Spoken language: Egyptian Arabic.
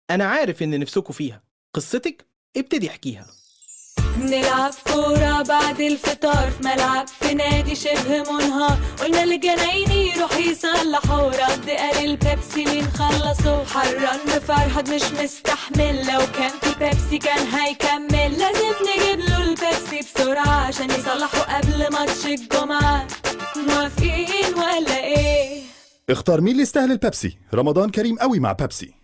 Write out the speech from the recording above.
أنا عارف إن نفسكوا فيها قصتك ابتدي احكيها نلعب كورة بعد الفطار في ملعب في نادي شبه منهار قلنا للجنايني يروح يصلحوا رد قال البيبسي مين خلصوا حران بفرحد مش مستحمل لو كان في بيبسي كان هيكمل لازم نجيب له البيبسي بسرعة عشان يصلحوا قبل ماتش الجمعة موافقين ولا ايه؟ اختار مين اللي يستاهل البيبسي رمضان كريم قوي مع بيبسي